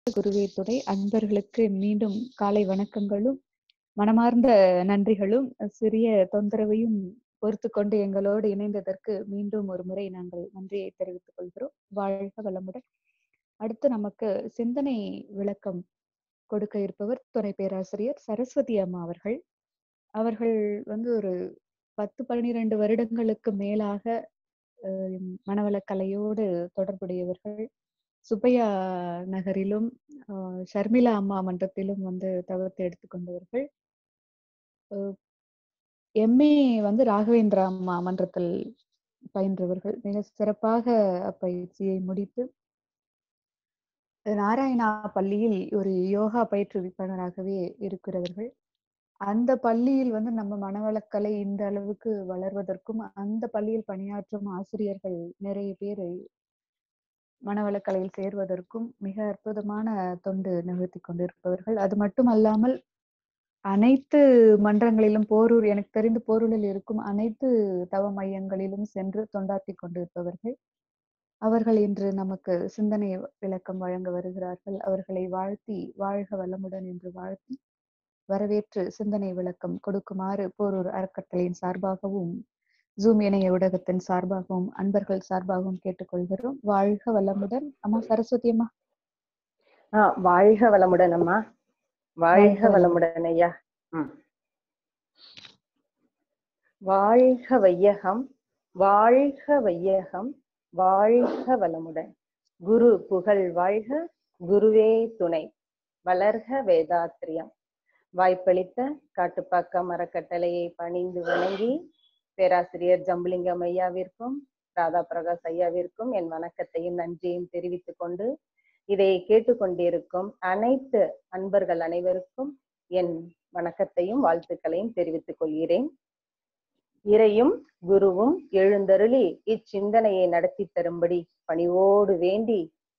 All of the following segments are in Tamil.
குருவே துணை அன்பர்களுக்கு மீண்டும் காலை வணக்கங்களும் மனமார்ந்த நன்றிகளும் சிறிய தொந்தரவையும் பொறுத்து கொண்டு எங்களோடு இணைந்ததற்கு மீண்டும் ஒரு முறை நாங்கள் நன்றியை தெரிவித்துக் கொள்கிறோம் வாழ்க வளமுடன் அடுத்து நமக்கு சிந்தனை விளக்கம் கொடுக்க இருப்பவர் துணை பேராசிரியர் சரஸ்வதி அம்மா அவர்கள் அவர்கள் வந்து ஒரு பத்து பன்னிரண்டு வருடங்களுக்கு மேலாக அஹ், மனவளக்கலையோடு தொடர்புடையவர்கள் சுப்பையா நகரிலும் ஆஹ், ஷர்மிளா அம்மா மன்றத்திலும் வந்து தவத்தை எடுத்துக்கொண்டவர்கள் எம்ஏ வந்து ராகவேந்திரா அம்மா மன்றத்தில் பயின்றவர்கள் மிக சிறப்பாக அப்பயிற்சியை முடித்து நாராயணா பள்ளியில் ஒரு யோகா பயிற்றுவிப்பாளராகவே இருக்கிறவர்கள் அந்த பள்ளியில் வந்து நம்ம மனவளக்கலை இந்த அளவுக்கு வளர்வதற்கும் அந்த பள்ளியில் பணியாற்றும் ஆசிரியர்கள் நிறைய பேர் மனவளக்கலையில் சேர்வதற்கும் மிக அற்புதமான தொண்டு நிகழ்த்தி கொண்டிருப்பவர்கள் அது மட்டுமல்லாமல் அனைத்து மன்றங்களிலும் போரூர் எனக்கு தெரிந்து போரூரில் இருக்கும் அனைத்து தவ மையங்களிலும் சென்று தொண்டாற்றி கொண்டிருப்பவர்கள் அவர்கள் இன்று நமக்கு சிந்தனை விளக்கம் வழங்க வருகிறார்கள் அவர்களை வாழ்த்தி வாழ்க வளமுடன் என்று வாழ்த்தி வரவேற்று சிந்தனை விளக்கம் கொடுக்குமாறு போரூர் அறக்கட்டளையின் சார்பாகவும் ஜூம் இணைய ஊடகத்தின் சார்பாகவும் அன்பர்கள் சார்பாகவும் கேட்டுக்கொள்கிறோம் வாழ்க வளமுடன் அம்மா சரஸ்வதி அம்மா ஆ வாழ்க வளமுடன் அம்மா வாழ்க வாழ்க வளமுடன் ஐயா ம். வாழ்க வையகம் வாழ்க வையகம் வாழ்க வளமுடன் குரு புகழ் வாழ்க குருவே துணை வளர்க வேதாத்திரியம் வாய்ப்பளித்த காட்டுப்பாக்கம் அறக்கட்டளையை பணிந்து வணங்கி பேராசிரியர் ஜம்புலிங்கம் ஐயாவிற்கும் ராதா பிரகாஷ் ஐயாவிற்கும் என் வணக்கத்தையும் நன்றியையும் தெரிவித்துக் கொண்டு இதை கேட்டுக்கொண்டிருக்கும் அனைத்து அன்பர்கள் அனைவருக்கும் என் வணக்கத்தையும் வாழ்த்துக்களையும் தெரிவித்துக் கொள்கிறேன் இறையும் குருவும் எழுந்தருளி இச்சிந்தனையை நடத்தி தரும்படி பணிவோடு வேண்டி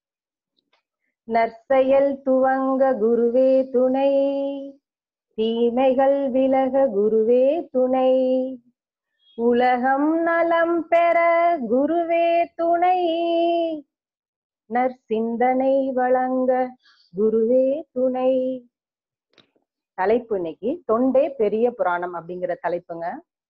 நற்செயல் துவங்க குருவே துணை தீமைகள் விலக குருவே துணை உலகம் நலம் பெற குருவே துணை நற்சிந்தனை வழங்க குருவே துணை தலைப்பு இன்னைக்கு தொண்டே பெரிய புராணம் அப்படிங்கிற தலைப்புங்க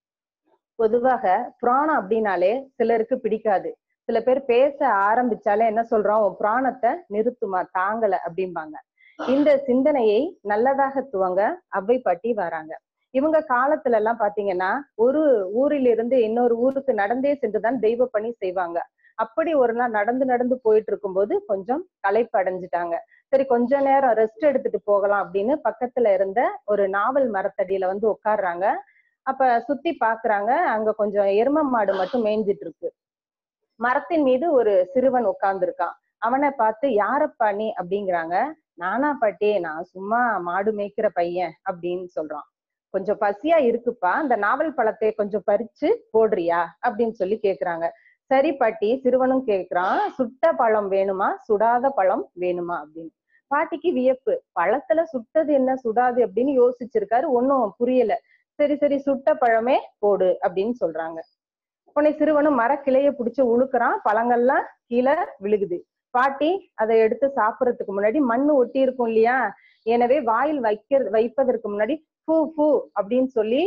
பொதுவாக புராணம் அப்படின்னாலே சிலருக்கு பிடிக்காது சில பேர் பேச ஆரம்பிச்சாலே என்ன சொல்றோம் உன் புராணத்தை நிறுத்துமா தாங்கல அப்படிம்பாங்க இந்த சிந்தனையை நல்லதாக துவங்க அவ்வை பாட்டி வராங்க இவங்க காலத்துல எல்லாம் பாத்தீங்கன்னா ஒரு ஊரிலிருந்து இன்னொரு ஊருக்கு நடந்தே சென்றுதான் தெய்வ பணி செய்வாங்க அப்படி ஒரு நாள் நடந்து நடந்து போயிட்டு இருக்கும்போது கொஞ்சம் களைப்பு அடைஞ்சிட்டாங்க சரி கொஞ்ச நேரம் ரெஸ்ட் எடுத்துட்டு போகலாம் அப்படின்னு பக்கத்துல இருந்த ஒரு நாவல் மரத்தடியில வந்து உட்கார்றாங்க அப்ப சுத்தி பாக்குறாங்க அங்க கொஞ்சம் எரும மாடு மட்டும் மேய்ஞ்சிட்டு இருக்கு மரத்தின் மீது ஒரு சிறுவன் உட்கார்ந்து இருக்கான் அவனை பார்த்து யாரப்பா நீ அப்படிங்கிறாங்க நானா பாட்டி நான் சும்மா மாடு மேய்க்கிற பையன் அப்படின்னு சொல்றான் கொஞ்சம் பசியா இருக்குப்பா அந்த நாவல் பழத்தை கொஞ்சம் பறிச்சு போடுறியா அப்படின்னு சொல்லி கேக்குறாங்க சரி பாட்டி சிறுவனும் கேக்குறான் சுட்ட பழம் வேணுமா சுடாத பழம் வேணுமா அப்படின்னு பாட்டிக்கு வியப்பு பழத்துல சுட்டது என்ன சுடாது அப்படின்னு யோசிச்சிருக்காரு ஒன்னும் புரியல சரி சரி சுட்ட பழமே போடு அப்படின்னு சொல்றாங்க உடனே சிறுவனும் மரக்கிளைய புடிச்சு உழுக்குறான் பழங்கள்லாம் கீழே விழுகுது பாட்டி அதை எடுத்து சாப்பிடறதுக்கு முன்னாடி மண்ணு ஒட்டி இருக்கும் இல்லையா எனவே வாயில் வைக்க வைப்பதற்கு முன்னாடி பூ பூ அப்படின்னு சொல்லி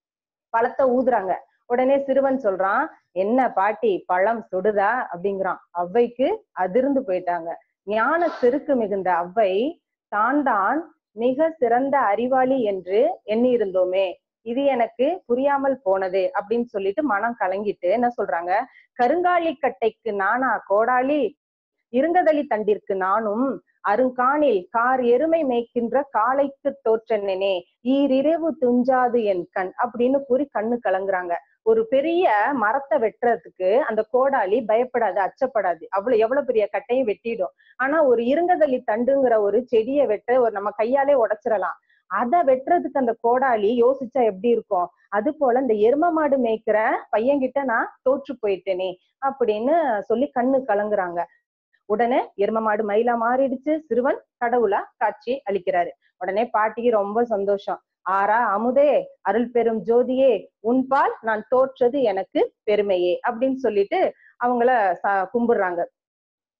பழத்தை ஊதுறாங்க உடனே சிறுவன் சொல்றான் என்ன பாட்டி பழம் சுடுதா அப்படிங்கிறான் அவ்வைக்கு அதிர்ந்து போயிட்டாங்க ஞான செருக்கு மிகுந்த அவ்வை தான் தான் மிக சிறந்த அறிவாளி என்று எண்ணி இருந்தோமே இது எனக்கு புரியாமல் போனது அப்படின்னு சொல்லிட்டு மனம் கலங்கிட்டு என்ன சொல்றாங்க கருங்காலி கட்டைக்கு நானா கோடாலி இருங்கதளி தண்டிற்கு நானும் அருங்காணில் கார் எருமை மேய்க்கின்ற காளைக்கு தோற்றனே ஈரிரவு துஞ்சாது என் கண் அப்படின்னு கூறி கண்ணு கலங்குறாங்க ஒரு பெரிய மரத்தை வெட்டுறதுக்கு அந்த கோடாலி பயப்படாது அச்சப்படாது அவ்வளவு எவ்வளவு பெரிய கட்டையும் வெட்டிடும் ஆனா ஒரு இருங்கதளி தண்டுங்கிற ஒரு செடியை வெட்ட ஒரு நம்ம கையாலே உடைச்சிடலாம் அதை வெட்டுறதுக்கு அந்த கோடாலி யோசிச்சா எப்படி இருக்கும் அது போல இந்த எரும மாடு மேய்க்கிற பையன்கிட்ட நான் தோற்று போயிட்டேனே அப்படின்னு சொல்லி கண்ணு கலங்குறாங்க உடனே எரும மாடு மயிலா மாறிடுச்சு சிறுவன் கடவுளா காட்சி அளிக்கிறாரு உடனே பாட்டிக்கு ரொம்ப சந்தோஷம் ஆரா அமுதே அருள் பெரும் ஜோதியே உன்பால் நான் தோற்றது எனக்கு பெருமையே அப்படின்னு சொல்லிட்டு அவங்கள ச- கும்பிடுறாங்க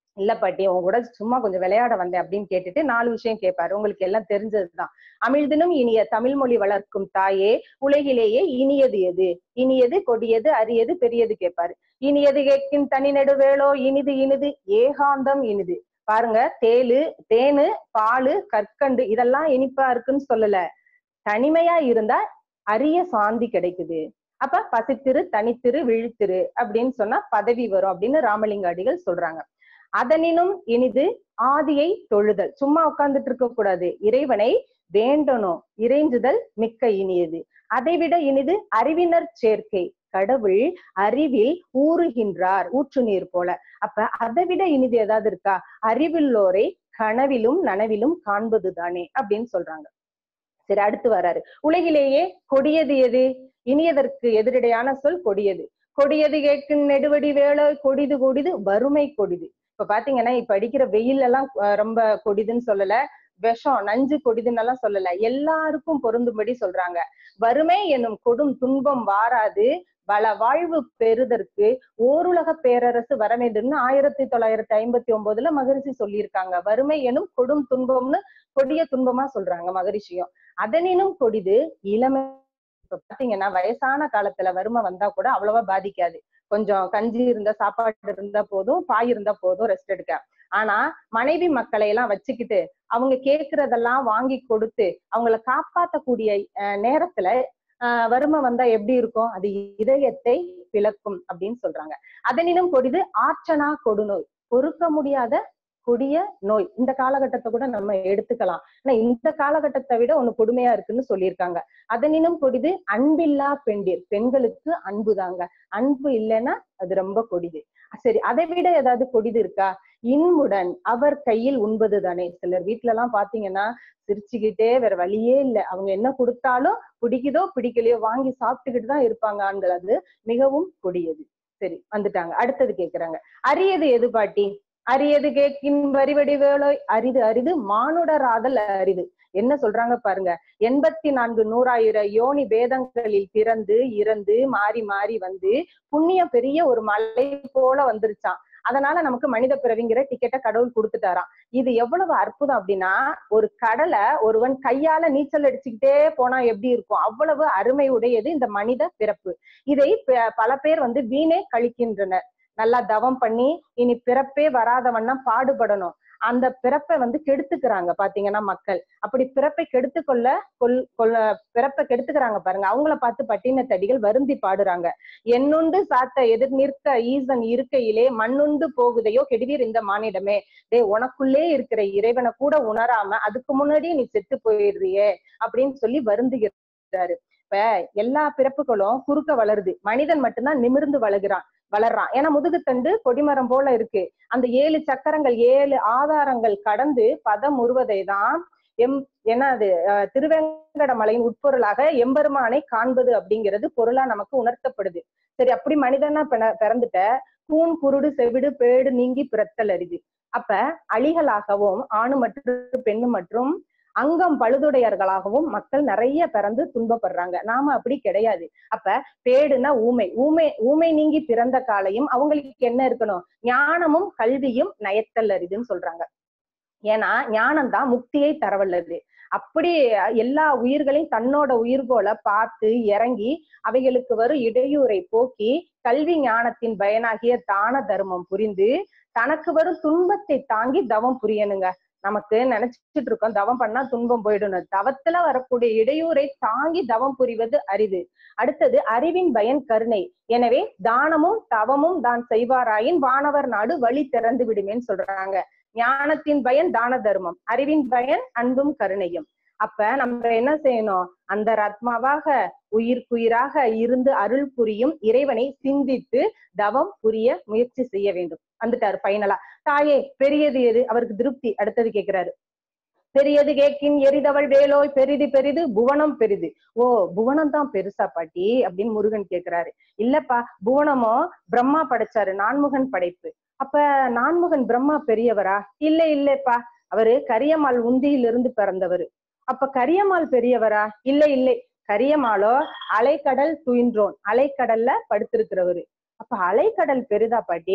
இல்ல பாட்டி உங்க கூட சும்மா கொஞ்சம் விளையாட வந்தேன் அப்படின்னு கேட்டுட்டு நாலு விஷயம் கேட்பாரு உங்களுக்கு எல்லாம் தெரிஞ்சதுதான் அமிழ்தினும் இனிய தமிழ் மொழி வளர்க்கும் தாயே உலகிலேயே இனியது எது இனியது கொடியது அரியது பெரியது கேட்பாரு இனியது கேட்கின் தனி நெடுவேளோ இனிது இனிது ஏகாந்தம் இனிது பாருங்க தேளு தேனு பாலு கற்கண்டு இதெல்லாம் இனிப்பா இருக்குன்னு சொல்லல தனிமையா இருந்தா அரிய சாந்தி கிடைக்குது அப்ப பசித்திரு தனித்திரு விழித்திரு அப்படின்னு சொன்னா பதவி வரும் அப்படின்னு ராமலிங்க அடிகள் சொல்றாங்க அதனினும் இனிது ஆதியை தொழுதல் சும்மா உட்கார்ந்துட்டு இருக்க கூடாது இறைவனை வேண்டணும் இறைஞ்சுதல் மிக்க இனியது அதைவிட இனிது அறிவினர் சேர்க்கை கடவுள் அறிவில் ஊறுகின்றார் ஊற்று நீர் போல அப்ப அதை விட இனிது ஏதாவது இருக்கா அறிவுள்ளோரை கனவிலும் நனவிலும் காண்பது தானே அப்படின்னு சொல்றாங்க சரி அடுத்து வராரு உலகிலேயே கொடியது எது இனியதற்கு எதிரடையான சொல் கொடியது கொடியது கேட்கும் நெடுவடி வேலை கொடிது கொடிது வறுமை கொடிது இப்ப பாத்தீங்கன்னா இப்ப அடிக்கிற வெயில் எல்லாம் அஹ், ரொம்ப கொடிதுன்னு சொல்லல விஷம் நஞ்சு கொடிதுன்னு எல்லாம் சொல்லல எல்லாருக்கும் பொருந்தும்படி சொல்றாங்க வறுமை என்னும் கொடும் துன்பம் வாராது பல வாழ்வு பெறுதற்கு ஓருலக பேரரசு வர வேண்டும்னு ஆயிரத்தி தொள்ளாயிரத்தி ஐம்பத்தி ஒன்பதுல மகரிஷி சொல்லியிருக்காங்க வறுமை எனும் கொடும் துன்பம்னு கொடிய துன்பமா சொல்றாங்க மகரிஷியும் அதனினும் கொடிது இளமை இப்ப பாத்தீங்கன்னா வயசான காலத்துல வறுமை வந்தா கூட அவ்வளவா பாதிக்காது கொஞ்சம் கஞ்சி இருந்தா சாப்பாடு இருந்தா போதும் பாய் இருந்தா போதும் ரெஸ்ட் எடுக்க ஆனா மனைவி மக்களை எல்லாம் வச்சுக்கிட்டு அவங்க கேக்குறதெல்லாம் வாங்கி கொடுத்து அவங்கள காப்பாத்தக்கூடிய அஹ், நேரத்துல ஆஹ் வறுமை வந்தா எப்படி இருக்கும் அது இதயத்தை பிளக்கும் அப்படின்னு சொல்றாங்க அதனினும் கொடிது ஆற்றனா கொடுநோய் பொறுக்க முடியாத கொடிய நோய் இந்த காலகட்டத்தை கூட நம்ம எடுத்துக்கலாம் ஆனா இந்த காலகட்டத்தை விட ஒண்ணு கொடுமையா இருக்குன்னு சொல்லியிருக்காங்க அதனினும் கொடிது அன்பில்லா பெண்டிர் பெண்களுக்கு அன்பு தாங்க அன்பு இல்லைன்னா அது ரொம்ப கொடிது சரி அதை விட ஏதாவது கொடிது இருக்கா இன்புடன் அவர் கையில் உண்பது தானே சிலர் வீட்டுல எல்லாம் பாத்தீங்கன்னா சிரிச்சுக்கிட்டே வேற வழியே இல்லை அவங்க என்ன கொடுத்தாலும் பிடிக்குதோ பிடிக்கலையோ வாங்கி சாப்பிட்டுக்கிட்டு தான் இருப்பாங்க ஆண்கள் அது மிகவும் கொடியது சரி வந்துட்டாங்க அடுத்தது கேக்குறாங்க அரியது எது பாட்டி அரியது கேட்கின் வரிவடி வேலை அரிது அரிது மானுடராதல் அரிது என்ன சொல்றாங்க பாருங்க எண்பத்தி நான்கு நூறாயிரம் யோனி வேதங்களில் பிறந்து இறந்து மாறி மாறி வந்து புண்ணியம் பெரிய ஒரு மலை போல வந்துருச்சான் அதனால நமக்கு மனித பிறவிங்கிற டிக்கெட்டை கடவுள் கொடுத்துட்டாராம் இது எவ்வளவு அற்புதம் அப்படின்னா ஒரு கடலை ஒருவன் கையால நீச்சல் அடிச்சுக்கிட்டே போனா எப்படி இருக்கும் அவ்வளவு அருமை உடையது இந்த மனித பிறப்பு இதை ப- பல பேர் வந்து வீணே கழிக்கின்றனர் நல்லா தவம் பண்ணி இனி பிறப்பே வராதவண்ணா பாடுபடணும் அந்த பிறப்பை வந்து கெடுத்துக்கிறாங்க பாத்தீங்கன்னா மக்கள் அப்படி பிறப்பை கெடுத்து கொள்ள கொல் கொள்ள பிறப்பை கெடுத்துக்கிறாங்க பாருங்க அவங்கள பார்த்து பட்டினத்தடிகள் வருந்தி பாடுறாங்க என்னுண்டு சாத்த எதிர் நிற்க ஈசன் இருக்கையிலே மண்ணுண்டு போகுதையோ கெடுவீர் இந்த மானிடமே டேய் உனக்குள்ளே இருக்கிற இறைவனை கூட உணராம அதுக்கு முன்னாடியே நீ செத்து போயிடுறியே அப்படின்னு சொல்லி வருந்துகிறாரு இப்ப எல்லா பிறப்புகளும் குறுக்க வளருது மனிதன் மட்டும்தான் நிமிர்ந்து வளர்கிறான் வளர்றான் ஏன்னா முதுகுத்தண்டு கொடிமரம் போல இருக்கு அந்த ஏழு சக்கரங்கள் ஏழு ஆதாரங்கள் கடந்து பதம் உருவதை தான் எம் என்ன அது அஹ், திருவேங்கடமலையின் உட்பொருளாக எம்பெருமானை காண்பது அப்படிங்கிறது பொருளா நமக்கு உணர்த்தப்படுது சரி அப்படி மனிதனா பிற- பிறந்துட்ட கூன் குருடு செவிடு பேடு நீங்கி பிறத்தல் அரிது அப்ப அழிகளாகவும் ஆணு மற்றும் பெண்ணு மற்றும் அங்கம் பழுதுடையர்களாகவும் மக்கள் நிறைய பிறந்து துன்பப்படுறாங்க நாம அப்படி கிடையாது அப்ப பேடுனா ஊமை ஊமை ஊமை நீங்கி பிறந்த காலையும் அவங்களுக்கு என்ன இருக்கணும் ஞானமும் கல்வியும் நயத்தல் அரிதுன்னு சொல்றாங்க ஏன்னா ஞானம் தான் முக்தியை தரவல்லது அப்படி எல்லா உயிர்களையும் தன்னோட உயிர் போல பார்த்து இறங்கி அவைகளுக்கு வரும் இடையூறை போக்கி கல்வி ஞானத்தின் பயனாகிய தான தர்மம் புரிந்து தனக்கு வரும் துன்பத்தை தாங்கி தவம் புரியணுங்க நமக்கு நினைச்சிட்டு இருக்கோம் தவம் பண்ணா துன்பம் போயிடணும் தவத்துல வரக்கூடிய இடையூறை தாங்கி தவம் புரிவது அரிது அடுத்தது அறிவின் பயன் கருணை எனவே தானமும் தவமும் தான் செய்வாராயின் வானவர் நாடு வழி திறந்து விடுமேன்னு சொல்றாங்க ஞானத்தின் பயன் தான தர்மம் அறிவின் பயன் அன்பும் கருணையும் அப்ப நம்ம என்ன செய்யணும் அந்த ஆத்மாவாக உயிர்க்குயிராக இருந்து அருள் புரியும் இறைவனை சிந்தித்து தவம் புரிய முயற்சி செய்ய வேண்டும் வந்துட்டாரு ஃபைனலா தாயே பெரியது எது அவருக்கு திருப்தி அடுத்தது கேக்குறாரு பெரியது கேட்கின் எரிதவள் வேலோய் பெரிது பெரிது புவனம் பெரிது ஓ புவனம் தான் பெருசா பாட்டி அப்படின்னு முருகன் கேக்குறாரு இல்லப்பா புவனமோ பிரம்மா படைச்சாரு நான்முகன் படைப்பு அப்ப நான்முகன் பிரம்மா பெரியவரா இல்ல இல்லப்பா அவரு கரியம்மாள் உந்தியிலிருந்து பிறந்தவர் அப்ப கரியம்மாள் பெரியவரா இல்ல இல்லை கரியம்மாளோ அலைக்கடல் துயின்றோன் அலைக்கடல்ல படுத்திருக்கிறவரு அப்ப அலைக்கடல் பெரிதா பாட்டி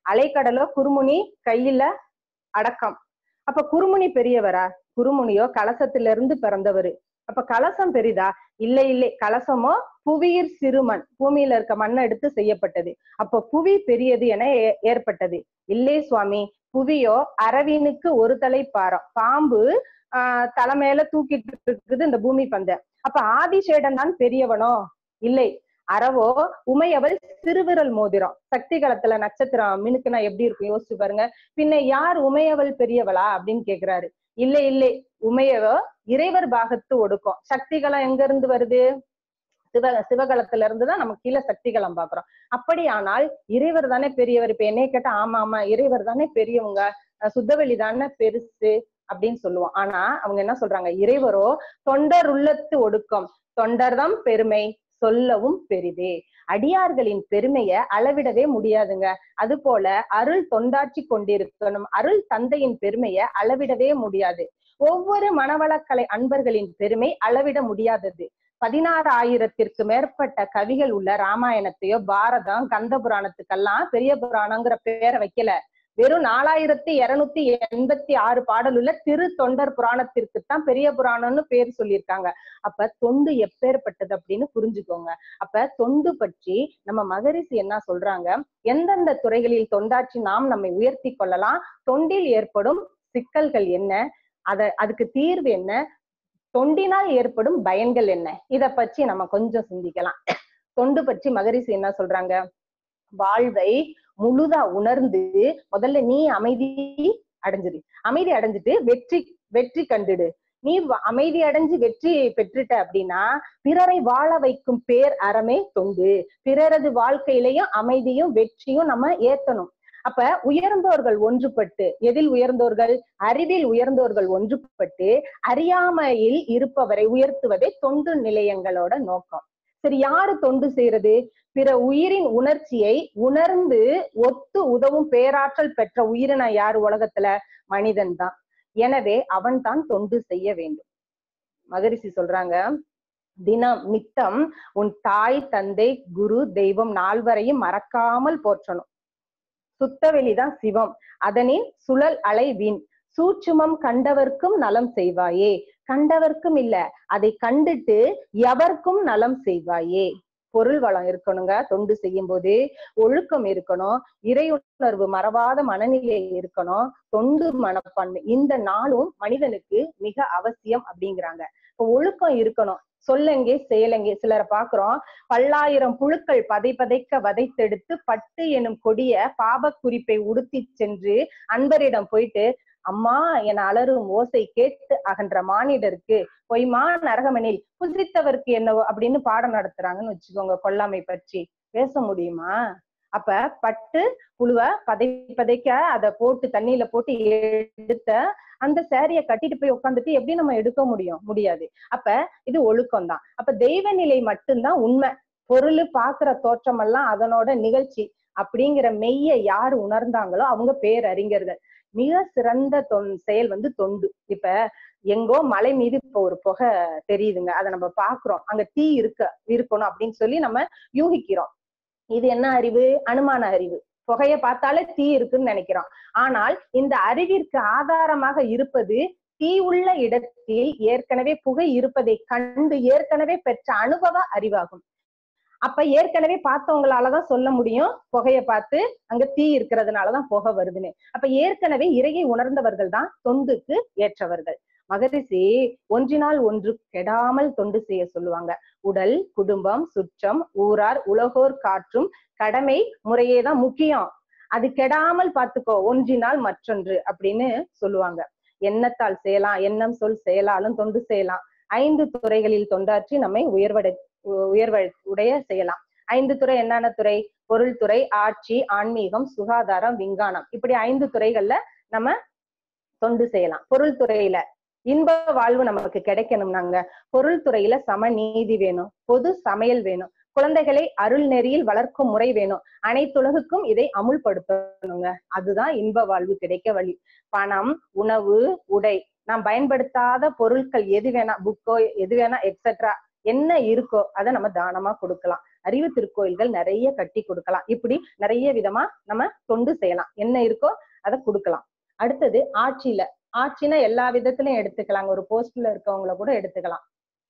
அலைக்கடலோ குருமுனி கையில அடக்கம் அப்ப குருமுனி பெரியவரா குருமுனியோ கலசத்திலிருந்து பிறந்தவரு அப்ப கலசம் பெரிதா இல்லை இல்லை கலசமோ புவியிற் சிறுமண் பூமியில இருக்க மண்ணை எடுத்து செய்யப்பட்டது அப்ப புவி பெரியது என ஏ- ஏற்பட்டது இல்லை சுவாமி புவியோ அரவினுக்கு ஒரு தலை பாரம் பாம்பு ஆஹ் தலை மேல தூக்கிட்டு இருக்குது இந்த பூமி பந்த அப்ப ஆதிசேடன் தான் பெரியவனோ இல்லை அறவோ உமையவள் சிறுவிரல் மோதிரம் சக்தி களத்துல நட்சத்திரம் மினுக்குனா எப்படி இருக்கும் யோசிச்சு பாருங்க பின்ன யார் உமையவள் பெரியவளா அப்படின்னு கேக்குறாரு இல்லை இல்லை உமையவோ இறைவர் பாகத்து ஒடுக்கும் சக்திகளம் எங்க இருந்து வருது சிவ சிவகலத்துல இருந்து தான் நம்ம கீழே சக்திகளம் பாக்குறோம் அப்படியானால் இறைவர் தானே பெரியவர் இப்ப என்னைய கேட்டா ஆமா ஆமா இறைவர் தானே பெரியவங்க அஹ் சுத்தவெளி தானே பெருசு அப்படின்னு சொல்லுவோம் ஆனா அவங்க என்ன சொல்றாங்க இறைவரோ தொண்டர் உள்ளத்து ஒடுக்கம் தொண்டர்தம் பெருமை சொல்லவும் பெரிதே அடியார்களின் பெருமைய அளவிடவே முடியாதுங்க அது போல அருள் தொண்டாற்றி கொண்டிருக்கணும் அருள் தந்தையின் பெருமைய அளவிடவே முடியாது ஒவ்வொரு மனவளக்கலை அன்பர்களின் பெருமை அளவிட முடியாதது பதினாறு ஆயிரத்திற்கு மேற்பட்ட கவிகள் உள்ள ராமாயணத்தையோ பாரதம் கந்த புராணத்துக்கெல்லாம் பெரிய புராணங்கிற பேரை வைக்கல வெறும் நாலாயிரத்தி இருநூத்தி எண்பத்தி ஆறு பாடல் உள்ள திரு தொண்டர் புராணத்திற்கு தான் பெரிய புராணம்னு பேர் சொல்லியிருக்காங்க அப்ப தொண்டு எப்பேற்பட்டது அப்படின்னு புரிஞ்சுக்கோங்க அப்ப தொண்டு பற்றி நம்ம மகரிஷி என்ன சொல்றாங்க எந்தெந்த துறைகளில் தொண்டாற்றி நாம் நம்மை உயர்த்தி கொள்ளலாம் தொண்டில் ஏற்படும் சிக்கல்கள் என்ன அத அதுக்கு தீர்வு என்ன தொண்டினால் ஏற்படும் பயன்கள் என்ன இத பற்றி நம்ம கொஞ்சம் சிந்திக்கலாம் தொண்டு பற்றி மகரிஷி என்ன சொல்றாங்க வாழ்வை முழுதா உணர்ந்து முதல்ல நீ அமைதி அடைஞ்சிரு அமைதி அடைஞ்சிட்டு வெற்றி வெற்றி கண்டுடு நீ வ- அமைதி அடைஞ்சு வெற்றி பெற்றுட்ட அப்படின்னா பிறரை வாழ வைக்கும் பேர் அறமே தொண்டு பிறரது வாழ்க்கையிலையும் அமைதியும் வெற்றியும் நம்ம ஏத்தணும் அப்ப உயர்ந்தோர்கள் ஒன்றுபட்டு எதில் உயர்ந்தோர்கள் அறிவில் உயர்ந்தோர்கள் ஒன்றுபட்டு அறியாமையில் இருப்பவரை உயர்த்துவதே தொண்டு நிலையங்களோட நோக்கம் சரி யாரு தொண்டு செய்யறது பிற உயிரின் உணர்ச்சியை உணர்ந்து ஒத்து உதவும் பேராற்றல் பெற்ற உயிரின யார் உலகத்துல மனிதன் தான் எனவே அவன் தான் தொண்டு செய்ய வேண்டும் மகரிஷி சொல்றாங்க தினம் நித்தம் உன் தாய் தந்தை குரு தெய்வம் நால்வரையும் மறக்காமல் போற்றணும் சுத்தவெளிதான் சிவம் அதனின் சுழல் அலை வீண் சூட்சுமம் கண்டவர்க்கும் நலம் செய்வாயே கண்டவர்க்கும் இல்ல அதை கண்டுட்டு எவர்க்கும் நலம் செய்வாயே பொருள் வளம் இருக்கணுங்க தொண்டு செய்யும் போது ஒழுக்கம் இருக்கணும் இறையுணர்வு மறவாத மனநிலை இருக்கணும் தொண்டு மனப்பான்மை இந்த நாளும் மனிதனுக்கு மிக அவசியம் அப்படிங்கிறாங்க இப்ப ஒழுக்கம் இருக்கணும் சொல்லெங்கே செயலெங்கே சிலரை பாக்குறோம் பல்லாயிரம் புழுக்கள் பதை பதைக்க வதைத்தெடுத்து பட்டு எனும் கொடிய பாபக் குறிப்பை உடுத்தி சென்று அன்பரிடம் போயிட்டு அம்மா என அலறும் ஓசை கேட்டு அகன்ற மானிடருக்கு பொய்மா நரகமெனில் புசித்தவருக்கு என்னவோ அப்படின்னு பாடம் நடத்துறாங்கன்னு வச்சுக்கோங்க கொல்லாமை பற்றி பேச முடியுமா அப்ப பட்டு புழுவ பதை பதைக்க அதை போட்டு தண்ணியில போட்டு எடுத்த அந்த சேரிய கட்டிட்டு போய் உட்காந்துட்டு எப்படி நம்ம எடுக்க முடியும் முடியாது அப்ப இது ஒழுக்கம் தான் அப்ப தெய்வ நிலை மட்டும்தான் உண்மை பொருள் பாக்குற தோற்றம் எல்லாம் அதனோட நிகழ்ச்சி அப்படிங்கிற மெய்ய யார் உணர்ந்தாங்களோ அவங்க பேரறிஞர்கள் மிக சிறந்த தொன் செயல் வந்து தொண்டு இப்ப எங்கோ மலை மீது இப்ப ஒரு புகை தெரியுதுங்க அதை நம்ம பாக்குறோம் அங்க தீ இருக்க இருக்கணும் அப்படின்னு சொல்லி நம்ம யூகிக்கிறோம் இது என்ன அறிவு அனுமான அறிவு புகைய பார்த்தாலே தீ இருக்குன்னு நினைக்கிறோம் ஆனால் இந்த அறிவிற்கு ஆதாரமாக இருப்பது தீ உள்ள இடத்தில் ஏற்கனவே புகை இருப்பதை கண்டு ஏற்கனவே பெற்ற அனுபவ அறிவாகும் அப்ப ஏற்கனவே பார்த்தவங்களாலதான் சொல்ல முடியும் புகைய பார்த்து அங்க தீ இருக்கிறதுனாலதான் புகை வருதுன்னு அப்ப ஏற்கனவே இறையை உணர்ந்தவர்கள் தான் தொண்டுக்கு ஏற்றவர்கள் மகரிஷி ஒன்றினால் ஒன்று கெடாமல் தொண்டு செய்ய சொல்லுவாங்க உடல் குடும்பம் சுற்றம் ஊரார் உலகோர் காற்றும் கடமை முறையே தான் முக்கியம் அது கெடாமல் பார்த்துக்கோ ஒன்றினால் மற்றொன்று அப்படின்னு சொல்லுவாங்க எண்ணத்தால் செய்யலாம் எண்ணம் சொல் செயலாலும் தொண்டு செய்யலாம் ஐந்து துறைகளில் தொண்டாற்றி நம்மை உயர்வடை உயர்வ உடைய செய்யலாம் ஐந்து துறை என்னென்ன துறை பொருள் துறை ஆட்சி ஆன்மீகம் சுகாதாரம் விஞ்ஞானம் இப்படி ஐந்து துறைகள்ல நம்ம தொண்டு செய்யலாம் பொருள் துறையில இன்ப வாழ்வு நமக்கு கிடைக்கணும்னாங்க பொருள் துறையில சம நீதி வேணும் பொது சமையல் வேணும் குழந்தைகளை அருள் நெறியில் வளர்க்கும் முறை வேணும் அனைத்துலகுக்கும் இதை அமுல்படுத்தணுங்க அதுதான் இன்ப வாழ்வு கிடைக்க வழி பணம் உணவு உடை நாம் பயன்படுத்தாத பொருட்கள் எது வேணா புக்கோ எது வேணா எக்ஸெட்ரா என்ன இருக்கோ அதை நம்ம தானமா கொடுக்கலாம் அறிவு திருக்கோயில்கள் நிறைய கட்டி கொடுக்கலாம் இப்படி நிறைய விதமா நம்ம தொண்டு செய்யலாம் என்ன இருக்கோ அதை கொடுக்கலாம் அடுத்தது ஆட்சியில ஆட்சினா எல்லா விதத்திலையும் எடுத்துக்கலாங்க ஒரு போஸ்ட்ல இருக்கவங்கள கூட எடுத்துக்கலாம்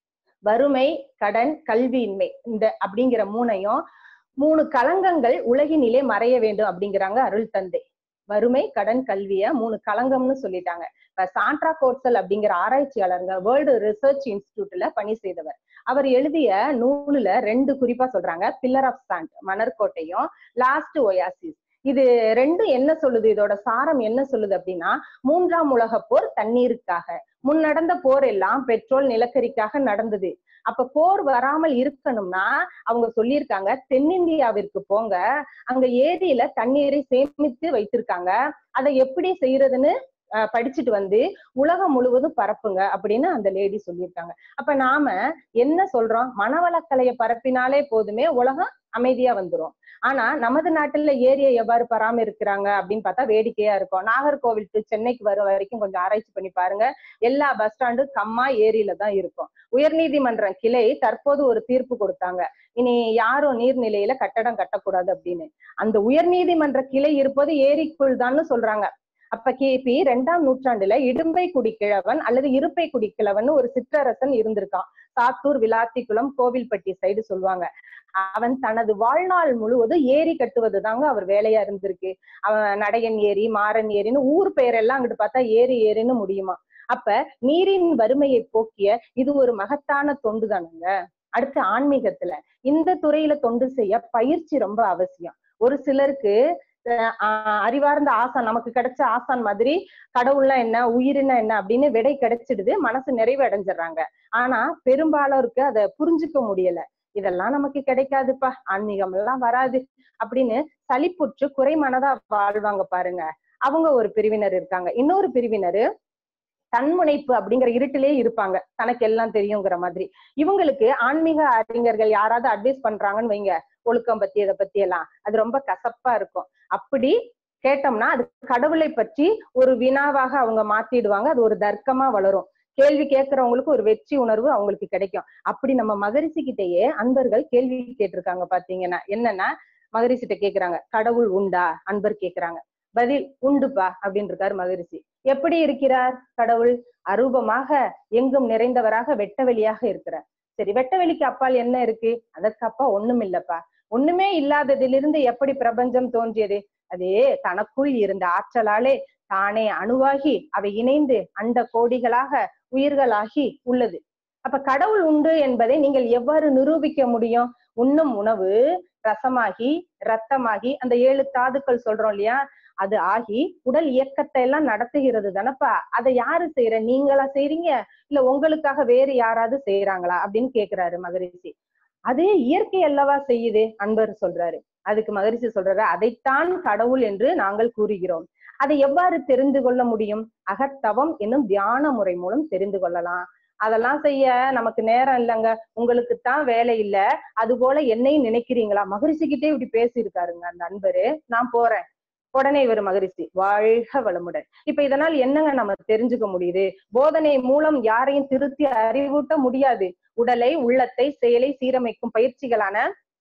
வறுமை கடன் கல்வியின்மை இந்த அப்படிங்கிற மூணையும் மூணு களங்கங்கள் உலகினிலே மறைய வேண்டும் அப்படிங்கிறாங்க அருள் தந்தை வறுமை கடன் கல்விய மூணு களங்கம்னு சொல்லிட்டாங்க இப்ப சாண்ட்ரா கோட்சல் அப்படிங்கிற ஆராய்ச்சியாளருங்க வேர்ல்டு ரிசர்ச் இன்ஸ்டிடியூட்ல பணி செய்தவர் அவர் எழுதிய நூலுல ரெண்டு குறிப்பா சொல்றாங்க பில்லர் ஆஃப் சாண்ட் மணற்கோட்டையும் லாஸ்ட் ஒயாசிஸ் இது ரெண்டும் என்ன சொல்லுது இதோட சாரம் என்ன சொல்லுது அப்படின்னா மூன்றாம் உலக போர் தண்ணீருக்காக முன் நடந்த போர் எல்லாம் பெட்ரோல் நிலக்கரிக்காக நடந்தது அப்ப போர் வராமல் இருக்கணும்னா அவங்க சொல்லியிருக்காங்க தென்னிந்தியாவிற்கு போங்க அங்க ஏரியில தண்ணீரை சேமித்து வைத்திருக்காங்க அதை எப்படி செய்யறதுன்னு அஹ், படிச்சுட்டு வந்து உலகம் முழுவதும் பரப்புங்க அப்படின்னு அந்த லேடி சொல்லியிருக்காங்க அப்ப நாம என்ன சொல்றோம் மனவளக்கலையை பரப்பினாலே போதுமே உலகம் அமைதியா வந்துரும் ஆனா நமது நாட்டுல ஏரியை எவ்வாறு பராமரிக்கிறாங்க அப்படின்னு பார்த்தா வேடிக்கையா இருக்கும் நாகர்கோவில் டு சென்னைக்கு வர வரைக்கும் கொஞ்சம் ஆராய்ச்சி பண்ணி பாருங்க எல்லா பஸ் ஸ்டாண்டு கம்மா ஏரியில தான் இருக்கும் உயர்நீதிமன்றம் கிளை தற்போது ஒரு தீர்ப்பு கொடுத்தாங்க இனி யாரும் நீர்நிலையில கட்டடம் கட்டக்கூடாது அப்படின்னு அந்த உயர்நீதிமன்ற கிளை இருப்பது ஏரிக்குள் தான்னு சொல்றாங்க அப்ப கிபி ரெண்டாம் நூற்றாண்டுல இடும்பை குடிக்கிழவன் அல்லது இருப்பை குடிக்கிழவன் ஒரு சிற்றரசன் இருந்திருக்கான் சாத்தூர் விளாத்திக்குளம் கோவில்பட்டி சைடு சொல்லுவாங்க அவன் தனது வாழ்நாள் முழுவதும் ஏரி கட்டுவது தாங்க அவர் வேலையா இருந்திருக்கு அவன் நடையன் ஏரி மாறன் ஏரின்னு ஊர் பெயரெல்லாம் அங்கிட்டு பார்த்தா ஏரி ஏரின்னு முடியுமா அப்ப நீரின் வறுமையை போக்கிய இது ஒரு மகத்தான தொண்டு தானுங்க அடுத்து ஆன்மீகத்துல இந்த துறையில தொண்டு செய்ய பயிற்சி ரொம்ப அவசியம் ஒரு சிலருக்கு அஹ் ஆஹ் அறிவார்ந்த ஆசான் நமக்கு கிடைச்ச ஆசான் மாதிரி கடவுள்னா என்ன உயிரினா என்ன அப்படின்னு விடை கிடைச்சிடுது மனசு நிறைவு அடைஞ்சிடுறாங்க ஆனா பெரும்பாலோருக்கு அதை புரிஞ்சுக்க முடியல இதெல்லாம் நமக்கு கிடைக்காதுப்பா ஆன்மீகம் எல்லாம் வராது அப்படின்னு சலிப்புற்று குறைமனதா வாழ்வாங்க பாருங்க அவங்க ஒரு பிரிவினர் இருக்காங்க இன்னொரு பிரிவினர் தன்முனைப்பு அப்படிங்கிற இருட்டிலே இருப்பாங்க தனக்கு எல்லாம் தெரியுங்கிற மாதிரி இவங்களுக்கு ஆன்மீக அறிஞர்கள் யாராவது அட்வைஸ் பண்றாங்கன்னு வைங்க ஒழுக்கம் பத்தி இதை பத்தி எல்லாம் அது ரொம்ப கசப்பா இருக்கும் அப்படி கேட்டோம்னா அது கடவுளை பற்றி ஒரு வினாவாக அவங்க மாத்திடுவாங்க அது ஒரு தர்க்கமா வளரும் கேள்வி கேட்கறவங்களுக்கு ஒரு வெற்றி உணர்வு அவங்களுக்கு கிடைக்கும் அப்படி நம்ம மகரிஷி கிட்டயே அன்பர்கள் கேள்வி கேட்டிருக்காங்க பாத்தீங்கன்னா என்னன்னா மகரிஷிட்ட கேக்குறாங்க கடவுள் உண்டா அன்பர் கேக்குறாங்க பதில் உண்டுப்பா அப்படின்னு இருக்காரு மகரிஷி எப்படி இருக்கிறார் கடவுள் அரூபமாக எங்கும் நிறைந்தவராக வெட்ட வெளியாக இருக்கிறார் சரி வெட்ட வெளிக்கு அப்பால் என்ன இருக்கு அதற்கு அப்பா ஒண்ணும் இல்லப்பா ஒண்ணுமே இல்லாததிலிருந்து எப்படி பிரபஞ்சம் தோன்றியது அதே தனக்குள் இருந்த ஆற்றலாலே தானே அணுவாகி அவை இணைந்து அண்ட கோடிகளாக உயிர்களாகி உள்ளது அப்ப கடவுள் உண்டு என்பதை நீங்கள் எவ்வாறு நிரூபிக்க முடியும் உண்ணும் உணவு ரசமாகி ரத்தமாகி அந்த ஏழு தாதுக்கள் சொல்றோம் இல்லையா அது ஆகி உடல் இயக்கத்தை எல்லாம் நடத்துகிறது தானப்பா அதை யாரு செய்யற நீங்களா செய்றீங்க இல்ல உங்களுக்காக வேறு யாராவது செய்யறாங்களா அப்படின்னு கேக்குறாரு மகரிஷி அது இயற்கை அல்லவா செய்யுது அன்பர் சொல்றாரு அதுக்கு மகரிஷி சொல்றாரு அதைத்தான் கடவுள் என்று நாங்கள் கூறுகிறோம் அதை எவ்வாறு தெரிந்து கொள்ள முடியும் அகத்தவம் என்னும் தியான முறை மூலம் தெரிந்து கொள்ளலாம் அதெல்லாம் செய்ய நமக்கு நேரம் இல்லைங்க உங்களுக்கு தான் வேலை இல்ல அது போல என்னையும் நினைக்கிறீங்களா மகரிஷிக்கிட்டே இப்படி பேசியிருக்காருங்க அந்த அன்பரு நான் போறேன் உடனே இவர் மகரிஷி வாழ்க வளமுடன் இப்ப இதனால் என்னங்க நம்ம தெரிஞ்சுக்க முடியுது போதனை மூலம் யாரையும் திருத்தி அறிவூட்ட முடியாது உடலை உள்ளத்தை செயலை சீரமைக்கும் பயிற்சிகளான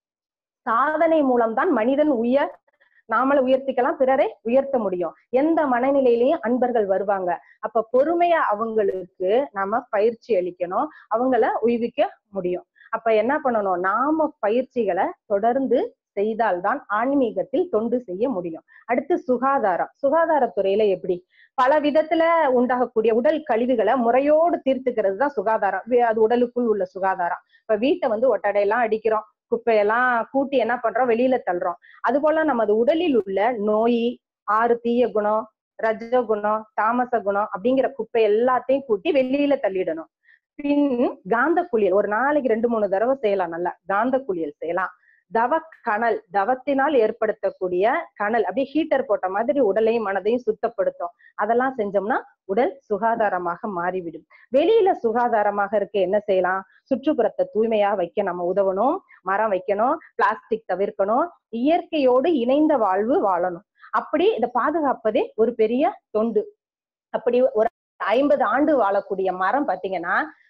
சாதனை மூலம்தான் மனிதன் உயர் நாமளை உயர்த்திக்கலாம் பிறரை உயர்த்த முடியும் எந்த மனநிலையிலையும் அன்பர்கள் வருவாங்க அப்ப பொறுமையா அவங்களுக்கு நாம பயிற்சி அளிக்கணும் அவங்கள உய்விக்க முடியும் அப்ப என்ன பண்ணணும் நாம பயிற்சிகளை தொடர்ந்து செய்தால்தான் ஆன்மீகத்தில் தொண்டு செய்ய முடியும் அடுத்து சுகாதாரம் சுகாதாரத்துறையில எப்படி பல விதத்துல உண்டாகக்கூடிய உடல் கழிவுகளை முறையோடு தீர்த்துக்கிறது தான் சுகாதாரம் வி- அது உடலுக்குள் உள்ள சுகாதாரம் இப்ப வீட்டை வந்து ஒட்டடையெல்லாம் அடிக்கிறோம் குப்பையெல்லாம் கூட்டி என்ன பண்றோம் வெளியில தள்ளுறோம் அது போல நமது உடலில் உள்ள நோய் ஆறு தீய குணம் ரஜ குணம் தாமச குணம் அப்படிங்கிற குப்பை எல்லாத்தையும் கூட்டி வெளியில தள்ளிடணும் பின் காந்த குளியல் ஒரு நாளைக்கு ரெண்டு மூணு தடவை செய்யலாம் நல்லா காந்த குளியல் செய்யலாம் தவ கனல் தவத்தினால் ஏற்படுத்தக்கூடிய கனல் அப்படியே ஹீட்டர் போட்ட மாதிரி உடலையும் மனதையும் சுத்தப்படுத்தும் அதெல்லாம் செஞ்சோம்னா உடல் சுகாதாரமாக மாறிவிடும் வெளியில சுகாதாரமாக இருக்க என்ன செய்யலாம் சுற்றுப்புறத்தை தூய்மையா வைக்க நம்ம உதவணும் மரம் வைக்கணும் பிளாஸ்டிக் தவிர்க்கணும் இயற்கையோடு இணைந்த வாழ்வு வாழணும் அப்படி இதை பாதுகாப்பதே ஒரு பெரிய தொண்டு அப்படி ஒரு ஐம்பது ஆண்டு வாழக்கூடிய மரம் பாத்தீங்கன்னா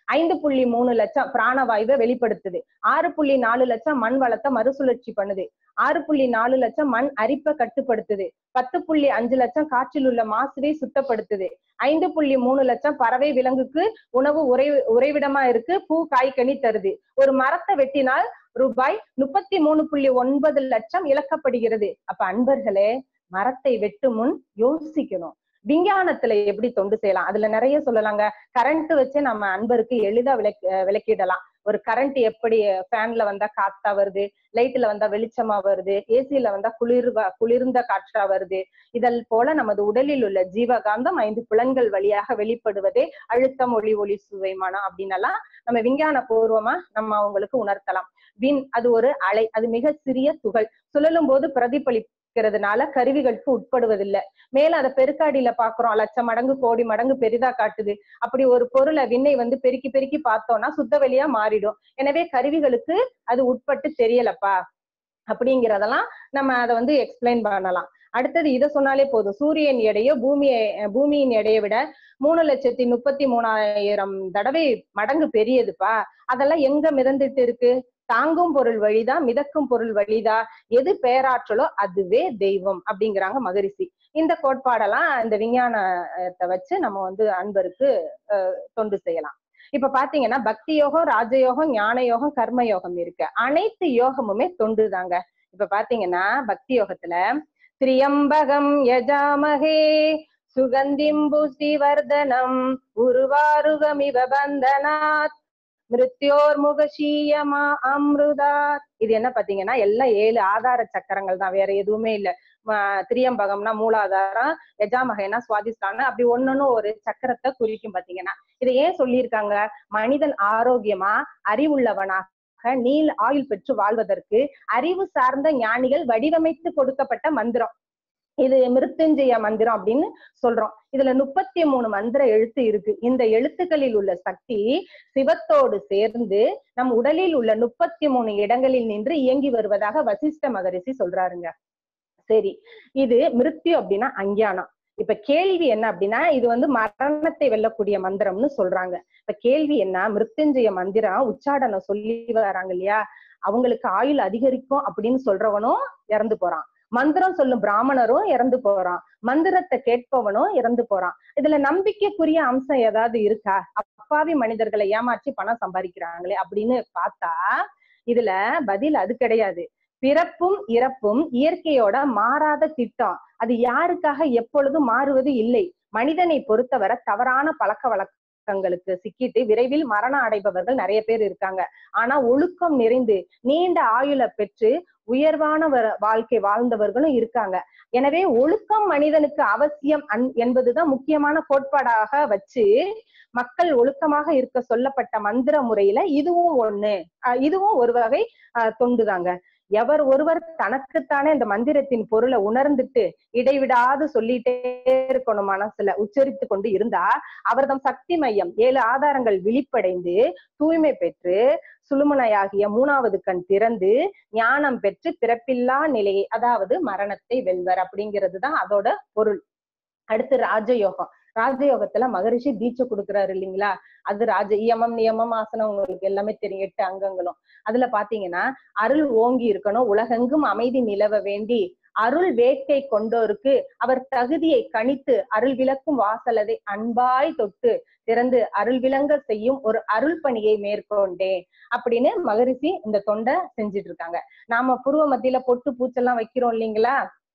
ஐந்து புள்ளி மூணு லட்சம் பிராணவாயுவை வெளிப்படுத்துது ஆறு புள்ளி நாலு லட்சம் மண் வளத்தை மறுசுழற்சி பண்ணுது ஆறு புள்ளி நாலு லட்சம் மண் அரிப்பை கட்டுப்படுத்துது பத்து புள்ளி அஞ்சு லட்சம் காற்றில் உள்ள மாசுவை சுத்தப்படுத்துது ஐந்து புள்ளி மூணு லட்சம் பறவை விலங்குக்கு உணவு உறை உறைவிடமா இருக்கு பூ காய்கனி தருது ஒரு மரத்தை வெட்டினால் ரூபாய் முப்பத்தி மூணு புள்ளி ஒன்பது லட்சம் இழக்கப்படுகிறது அப்ப அன்பர்களே மரத்தை வெட்டும் முன் யோசிக்கணும் விஞ்ஞானத்துல எப்படி தொண்டு செய்யலாம் அதுல நிறைய சொல்லலாங்க கரண்ட் வச்சு நம்ம அன்பருக்கு எளிதா விளக்கி விளக்கிடலாம் ஒரு கரண்ட் எப்படி ஃபேன்ல வந்தா காத்தா வருது லைட்ல வந்தா வெளிச்சமா வருது ஏசில வந்தா குளிர் குளிர்ந்த காற்றா வருது இதல் போல நமது உடலில் உள்ள ஜீவகாந்தம் ஐந்து புலன்கள் வழியாக வெளிப்படுவதே அழுத்தம் ஒளி ஒளி சுவை மனம் அப்படின்னலாம் நம்ம விஞ்ஞான பூர்வமா நம்ம அவங்களுக்கு உணர்த்தலாம் வின் அது ஒரு அலை அது மிக சிறிய துகள் சுழலும் போது பிரதிபலிக்கிறதுனால கருவிகளுக்கு உட்படுவதில்லை மேல அதை பெருக்காடியில பாக்குறோம் லட்சம் மடங்கு கோடி மடங்கு பெரிதா காட்டுது அப்படி ஒரு பொருளை விண்ணை வந்து பெருக்கி பெருக்கி பார்த்தோம்னா சுத்த வெளியா மாறிடும் எனவே கருவிகளுக்கு அது உட்பட்டு தெரியலப்பா அப்படிங்கிறதெல்லாம் நம்ம அதை வந்து எக்ஸ்பிளைன் பண்ணலாம் அடுத்தது இதை சொன்னாலே போதும் சூரியன் எடையோ பூமியை பூமியின் எடையை விட மூணு லட்சத்தி முப்பத்தி மூணாயிரம் தடவை மடங்கு பெரியதுப்பா அதெல்லாம் எங்க மிதந்துட்டு இருக்கு தாங்கும் பொருள் வழிதா மிதக்கும் பொருள் வழிதா எது பேராற்றலோ அதுவே தெய்வம் அப்படிங்கிறாங்க மகரிஷி இந்த கோட்பாடெல்லாம் இந்த விஞ்ஞானத்தை வச்சு நம்ம வந்து அன்பருக்கு தொண்டு செய்யலாம் இப்ப பாத்தீங்கன்னா பக்தி யோகம் ராஜயோகம் ஞான யோகம் கர்ம யோகம் இருக்கு அனைத்து யோகமுமே தொண்டு தாங்க இப்ப பாத்தீங்கன்னா பக்தி யோகத்துல திரியம்பகம் யஜாமகே சுகந்திம் புஷ்டி வர்தனம் உருவாருகமிவ பந்தனாத் மிருத்யோர் முகஷீயமா அம்ருதாத் இது என்ன பாத்தீங்கன்னா எல்லாம் ஏழு ஆதார சக்கரங்கள் தான் வேற எதுவுமே இல்ல திரியம்பகம்னா மூலாதாரம் யஜாமகைனா சுவாதிஷ்டானம் அப்படி ஒன்னொன்னு ஒரு சக்கரத்தை குறிக்கும் பாத்தீங்கன்னா இதை ஏன் சொல்லியிருக்காங்க மனிதன் ஆரோக்கியமா அறிவுள்ளவனாக நீல் ஆயுள் பெற்று வாழ்வதற்கு அறிவு சார்ந்த ஞானிகள் வடிவமைத்து கொடுக்கப்பட்ட மந்திரம் இது மிருத்துஞ்சய மந்திரம் அப்படின்னு சொல்றோம் இதுல முப்பத்தி மூணு மந்திர எழுத்து இருக்கு இந்த எழுத்துக்களில் உள்ள சக்தி சிவத்தோடு சேர்ந்து நம் உடலில் உள்ள முப்பத்தி மூணு இடங்களில் நின்று இயங்கி வருவதாக வசிஷ்ட மகரிஷி சொல்றாருங்க சரி இது மிருத்யு அப்படின்னா அஞ்ஞானம் இப்ப கேள்வி என்ன அப்படின்னா இது வந்து மரணத்தை வெல்லக்கூடிய மந்திரம்னு சொல்றாங்க இப்ப கேள்வி என்ன மிருத்யுஞ்சய மந்திரம் உச்சாடனம் சொல்லி வராங்க இல்லையா அவங்களுக்கு ஆயுள் அதிகரிக்கும் அப்படின்னு சொல்றவனும் இறந்து போறான் மந்திரம் சொல்லும் பிராமணரும் இறந்து போறான் மந்திரத்தை கேட்பவனும் இறந்து போறான் இதுல நம்பிக்கைக்குரிய அம்சம் ஏதாவது இருக்கா அப்பாவி மனிதர்களை ஏமாற்றி பணம் சம்பாதிக்கிறாங்களே அப்படின்னு பார்த்தா இதுல பதில் அது கிடையாது பிறப்பும் இறப்பும் இயற்கையோட மாறாத திட்டம் அது யாருக்காக எப்பொழுதும் மாறுவது இல்லை மனிதனை பொறுத்தவரை தவறான பழக்க வழக்கங்களுக்கு சிக்கிட்டு விரைவில் மரணம் அடைபவர்கள் நிறைய பேர் இருக்காங்க ஆனா ஒழுக்கம் நிறைந்து நீண்ட ஆயுள பெற்று உயர்வான வாழ்க்கை வாழ்ந்தவர்களும் இருக்காங்க எனவே ஒழுக்கம் மனிதனுக்கு அவசியம் அன் என்பதுதான் முக்கியமான கோட்பாடாக வச்சு மக்கள் ஒழுக்கமாக இருக்க சொல்லப்பட்ட மந்திர முறையில இதுவும் ஒண்ணு இதுவும் ஒரு வகை தொண்டுதாங்க எவர் ஒருவர் தனக்குத்தானே இந்த மந்திரத்தின் பொருளை உணர்ந்துட்டு இடைவிடாது சொல்லிட்டே இருக்கணும் மனசுல உச்சரித்து கொண்டு இருந்தா அவர்தம் சக்தி மையம் ஏழு ஆதாரங்கள் விழிப்படைந்து தூய்மை பெற்று சுழுமனையாகிய மூணாவது கண் திறந்து ஞானம் பெற்று பிறப்பில்லா நிலையை அதாவது மரணத்தை வெல்வர் அப்படிங்கிறது தான் அதோட பொருள் அடுத்து ராஜயோகம் ராஜயோகத்துல மகரிஷி தீட்சை கொடுக்குறாரு இல்லைங்களா அது ராஜ இயமம் நியமம் ஆசனம் உங்களுக்கு எல்லாமே தெரியும் எட்டு அங்கங்களும் அதுல பாத்தீங்கன்னா அருள் ஓங்கி இருக்கணும் உலகெங்கும் அமைதி நிலவ வேண்டி அருள் வேட்கை கொண்டோருக்கு அவர் தகுதியை கணித்து அருள் விளக்கும் வாசலதை அன்பாய் தொட்டு திறந்து அருள் விளங்க செய்யும் ஒரு அருள் பணியை மேற்கொண்டேன் அப்படின்னு மகரிஷி இந்த தொண்டை செஞ்சுட்டு இருக்காங்க நாம புருவ மத்தியில பொட்டு பூச்செல்லாம் வைக்கிறோம் இல்லைங்களா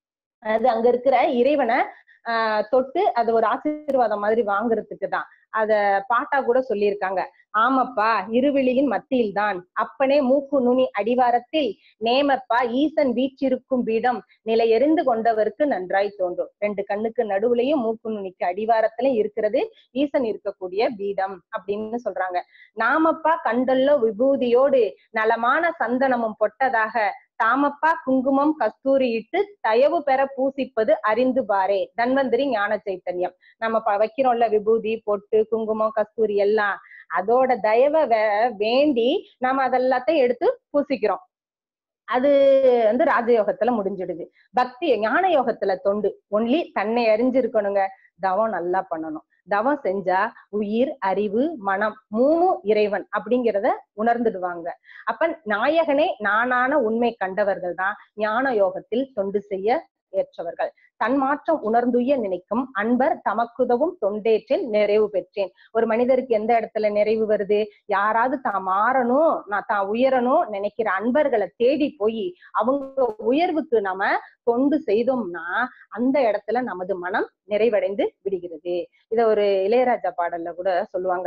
அது அங்க இருக்கிற இறைவனை ஆஹ் தொட்டு அது ஒரு ஆசீர்வாதம் மாதிரி வாங்குறதுக்கு தான் அத பாட்டா கூட சொல்லியிருக்காங்க ஆமப்பா இருவிழியின் மத்தியில் தான் அப்பனே மூக்கு நுனி அடிவாரத்தில் நேமப்பா ஈசன் வீச்சிருக்கும் பீடம் நிலை எறிந்து கொண்டவருக்கு நன்றாய் தோன்றும் ரெண்டு கண்ணுக்கு நடுவுலயும் மூக்கு நுனிக்கு அடிவாரத்திலும் இருக்கிறது ஈசன் இருக்கக்கூடிய பீடம் அப்படின்னு சொல்றாங்க நாமப்பா கண்டல்ல விபூதியோடு நலமான சந்தனமும் பொட்டதாக தாமப்பா குங்குமம் கஸ்தூரி இட்டு தயவு பெற பூசிப்பது அறிந்து பாரே தன்வந்திரி ஞான சைத்தன்யம் நம்ம வைக்கிறோம்ல விபூதி பொட்டு குங்குமம் கஸ்தூரி எல்லாம் அதோட தயவை வேண்டி நாம அதெல்லாத்தையும் எடுத்து பூசிக்கிறோம் அது வந்து ராஜயோகத்துல முடிஞ்சிடுது பக்தி ஞான யோகத்துல தொண்டு ஒன்லி தன்னை அறிஞ்சிருக்கணுங்க தவம் நல்லா பண்ணணும் தவம் செஞ்சா உயிர் அறிவு மனம் மூணும் இறைவன் அப்படிங்கிறத உணர்ந்துடுவாங்க அப்ப நாயகனே நானான உண்மை கண்டவர்கள் தான் ஞான யோகத்தில் தொண்டு செய்ய ஏற்றவர்கள் தன்மாற்றம் உணர்ந்துய நினைக்கும் அன்பர் தமக்குதவும் தொண்டேற்றில் நிறைவு பெற்றேன் ஒரு மனிதருக்கு எந்த இடத்துல நிறைவு வருது யாராவது தான் மாறணும் நான் தான் உயரணும் நினைக்கிற அன்பர்களை தேடி போய் அவங்க உயர்வுக்கு நாம தொண்டு செய்தோம்னா அந்த இடத்துல நமது மனம் நிறைவடைந்து விடுகிறது இத ஒரு இளையராஜா பாடல்ல கூட சொல்லுவாங்க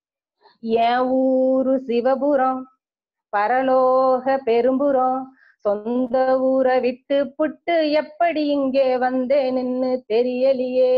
என் ஊரு சிவபுரம் பரலோக பெரும்புறம் சொந்த ஊரை விட்டு புட்டு எப்படி இங்கே வந்தேன்னு தெரியலையே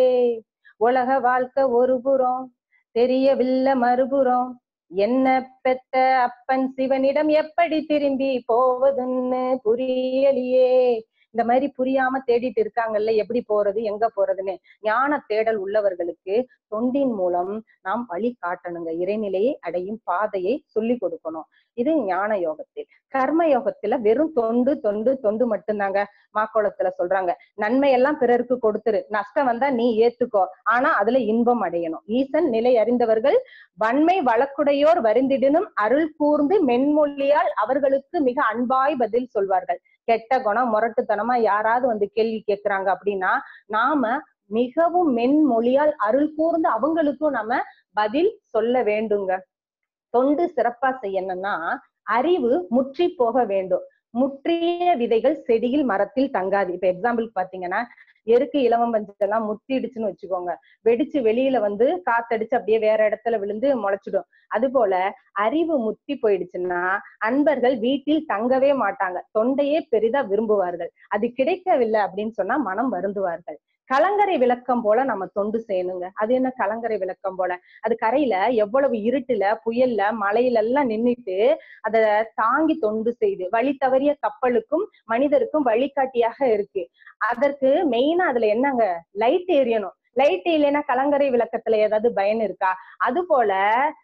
உலக வாழ்க்கை ஒரு புறம் தெரியவில்லை மறுபுறம் என்ன பெத்த அப்பன் சிவனிடம் எப்படி திரும்பி போவதுன்னு புரியலையே இந்த மாதிரி புரியாம தேடிட்டு இருக்காங்கல்ல எப்படி போறது எங்க போறதுன்னு ஞான தேடல் உள்ளவர்களுக்கு தொண்டின் மூலம் நாம் வழி காட்டணுங்க இறைநிலையை அடையும் பாதையை சொல்லி கொடுக்கணும் இது ஞான யோகத்தில் கர்ம யோகத்துல வெறும் தொண்டு தொண்டு தொண்டு மட்டும்தாங்க மாக்கோளத்துல சொல்றாங்க நன்மை எல்லாம் பிறருக்கு கொடுத்துரு நஷ்டம் வந்தா நீ ஏத்துக்கோ ஆனா அதுல இன்பம் அடையணும் ஈசன் நிலை அறிந்தவர்கள் வன்மை வழக்குடையோர் வருந்திடனும் அருள் கூர்ந்து மென்மொழியால் அவர்களுக்கு மிக அன்பாய் பதில் சொல்வார்கள் கெட்ட குணம் முரட்டுத்தனமா யாராவது வந்து கேள்வி கேட்கிறாங்க அப்படின்னா நாம மிகவும் மென்மொழியால் அருள் கூர்ந்து அவங்களுக்கும் நம்ம பதில் சொல்ல வேண்டுங்க தொண்டு சிறப்பா செய்யணும்னா அறிவு முற்றி போக வேண்டும் முற்றிய விதைகள் செடியில் மரத்தில் தங்காது இப்ப எக்ஸாம்பிள் பாத்தீங்கன்னா எருக்கு இலவம் பஞ்செல்லாம் முத்திடுச்சுன்னு வச்சுக்கோங்க வெடிச்சு வெளியில வந்து காத்தடிச்சு அப்படியே வேற இடத்துல விழுந்து முளைச்சிடும் அது போல அறிவு முத்தி போயிடுச்சுன்னா அன்பர்கள் வீட்டில் தங்கவே மாட்டாங்க தொண்டையே பெரிதா விரும்புவார்கள் அது கிடைக்கவில்லை அப்படின்னு சொன்னா மனம் வருந்துவார்கள் கலங்கரை விளக்கம் போல நம்ம தொண்டு செய்யணுங்க அது என்ன கலங்கரை விளக்கம் போல அது கரையில எவ்வளவு இருட்டுல புயல்ல மழையில எல்லாம் நின்னுட்டு அத தாங்கி தொண்டு செய்து வழி தவறிய கப்பலுக்கும் மனிதருக்கும் வழிகாட்டியாக இருக்கு அதற்கு மெயினா அதுல என்னங்க லைட் எரியணும் லைட் இல்லைன்னா கலங்கரை விளக்கத்துல ஏதாவது பயன் இருக்கா அது போல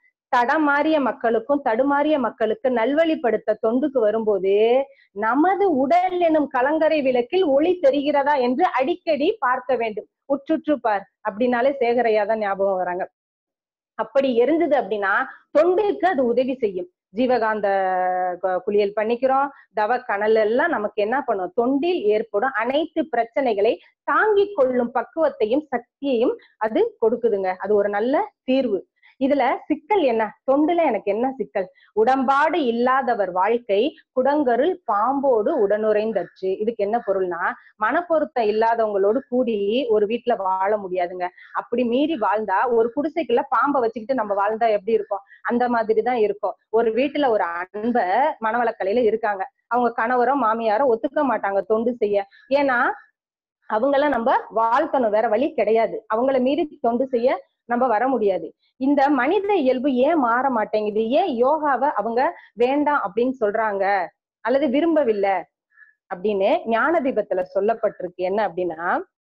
தடமாறிய மக்களுக்கும் தடுமாறிய மக்களுக்கு நல்வழிப்படுத்த தொண்டுக்கு வரும்போது நமது உடல் எனும் கலங்கரை விளக்கில் ஒளி தெரிகிறதா என்று அடிக்கடி பார்க்க வேண்டும் உற்றுற்று பார் அப்படின்னாலே சேகரையா தான் ஞாபகம் வராங்க அப்படி எரிஞ்சது அப்படின்னா தொண்டுக்கு அது உதவி செய்யும் ஜீவகாந்த கு- குளியல் பண்ணிக்கிறோம் தவ கனல் எல்லாம் நமக்கு என்ன பண்ணும் தொண்டில் ஏற்படும் அனைத்து பிரச்சனைகளை தாங்கிக் கொள்ளும் பக்குவத்தையும் சக்தியையும் அது கொடுக்குதுங்க அது ஒரு நல்ல தீர்வு இதுல சிக்கல் என்ன தொண்டுல எனக்கு என்ன சிக்கல் உடம்பாடு இல்லாதவர் வாழ்க்கை குடங்கருள் பாம்போடு உடனுறைந்தற்று இதுக்கு என்ன பொருள்னா மனப்பொருத்தம் இல்லாதவங்களோடு கூடி ஒரு வீட்டுல வாழ முடியாதுங்க அப்படி மீறி வாழ்ந்தா ஒரு குடிசைக்குள்ள பாம்பை வச்சுக்கிட்டு நம்ம வாழ்ந்தா எப்படி இருக்கும் அந்த மாதிரிதான் இருக்கும் ஒரு வீட்டுல ஒரு அன்ப மனவளக்கலையில இருக்காங்க அவங்க கணவரோ மாமியாரோ ஒத்துக்க மாட்டாங்க தொண்டு செய்ய ஏன்னா அவங்கள நம்ம வாழ்த்தணும் வேற வழி கிடையாது அவங்கள மீறி தொண்டு செய்ய நம்ம வர முடியாது இந்த மனித இயல்பு ஏன் மாற மாட்டேங்குது ஏன் யோகாவை அவங்க வேண்டாம் அப்படின்னு சொல்றாங்க அல்லது விரும்பவில்லை அப்படின்னு ஞான தீபத்துல சொல்லப்பட்டிருக்கு என்ன அப்படின்னா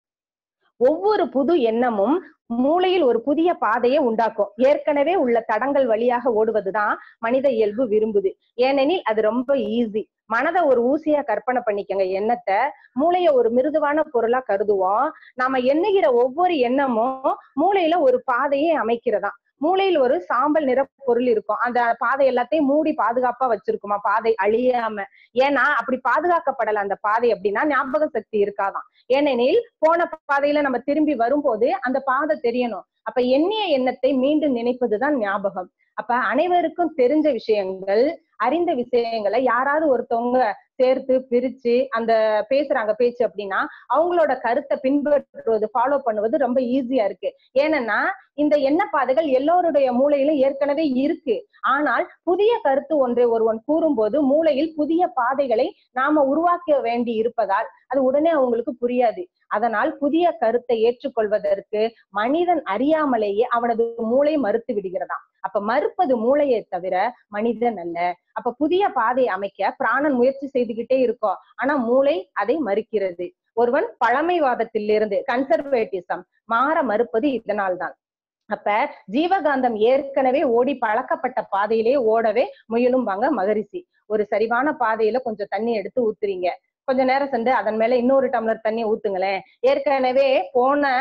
ஒவ்வொரு புது எண்ணமும் மூளையில் ஒரு புதிய பாதையை உண்டாக்கும் ஏற்கனவே உள்ள தடங்கள் வழியாக ஓடுவதுதான் மனித இயல்பு விரும்புது ஏனெனில் அது ரொம்ப ஈஸி மனதை ஒரு ஊசியா கற்பனை பண்ணிக்கங்க எண்ணத்தை மூளைய ஒரு மிருதுவான பொருளா கருதுவோம் நாம எண்ணுகிற ஒவ்வொரு எண்ணமும் மூளையில ஒரு பாதையை அமைக்கிறதா மூளையில் ஒரு சாம்பல் நிற பொருள் இருக்கும் அந்த பாதை எல்லாத்தையும் மூடி பாதுகாப்பா வச்சிருக்குமா பாதை அழியாம ஏன்னா அப்படி பாதுகாக்கப்படல அந்த பாதை அப்படின்னா ஞாபக சக்தி இருக்காதான் ஏனெனில் போன பாதையில நம்ம திரும்பி வரும்போது அந்த பாதை தெரியணும் அப்ப எண்ணிய எண்ணத்தை மீண்டும் நினைப்பதுதான் ஞாபகம் அப்ப அனைவருக்கும் தெரிஞ்ச விஷயங்கள் அறிந்த விஷயங்களை யாராவது ஒருத்தவங்க சேர்த்து பிரிச்சு அந்த பேசுறாங்க பேச்சு அப்படின்னா அவங்களோட கருத்தை பின்பற்றுவது ஃபாலோ பண்ணுவது ரொம்ப ஈஸியா இருக்கு ஏன்னா இந்த எண்ண பாதைகள் எல்லோருடைய மூளையிலும் ஏற்கனவே இருக்கு ஆனால் புதிய கருத்து ஒன்றை ஒருவன் கூறும்போது மூளையில் புதிய பாதைகளை நாம உருவாக்க வேண்டி இருப்பதால் அது உடனே அவங்களுக்கு புரியாது அதனால் புதிய கருத்தை ஏற்றுக்கொள்வதற்கு மனிதன் அறியாமலேயே அவனது மூளை மறுத்து விடுகிறதாம் அப்ப மறுப்பது மூளையை தவிர மனிதன் அல்ல அப்ப புதிய பாதை அமைக்க பிராணன் முயற்சி செய்துகிட்டே இருக்கோம் ஆனா மூளை அதை மறுக்கிறது ஒருவன் பழமைவாதத்திலிருந்து கன்சர்வேட்டிசம் மாற மறுப்பது இதனால்தான் அப்ப ஜீவகாந்தம் ஏற்கனவே ஓடி பழக்கப்பட்ட பாதையிலே ஓடவே முயலும் வாங்க மகரிஷி ஒரு சரிவான பாதையில கொஞ்சம் தண்ணி எடுத்து ஊத்துறீங்க கொஞ்ச நேரம் சென்று அதன் மேல இன்னொரு டம்ளர் தண்ணி ஊத்துங்களேன் ஏற்கனவே போன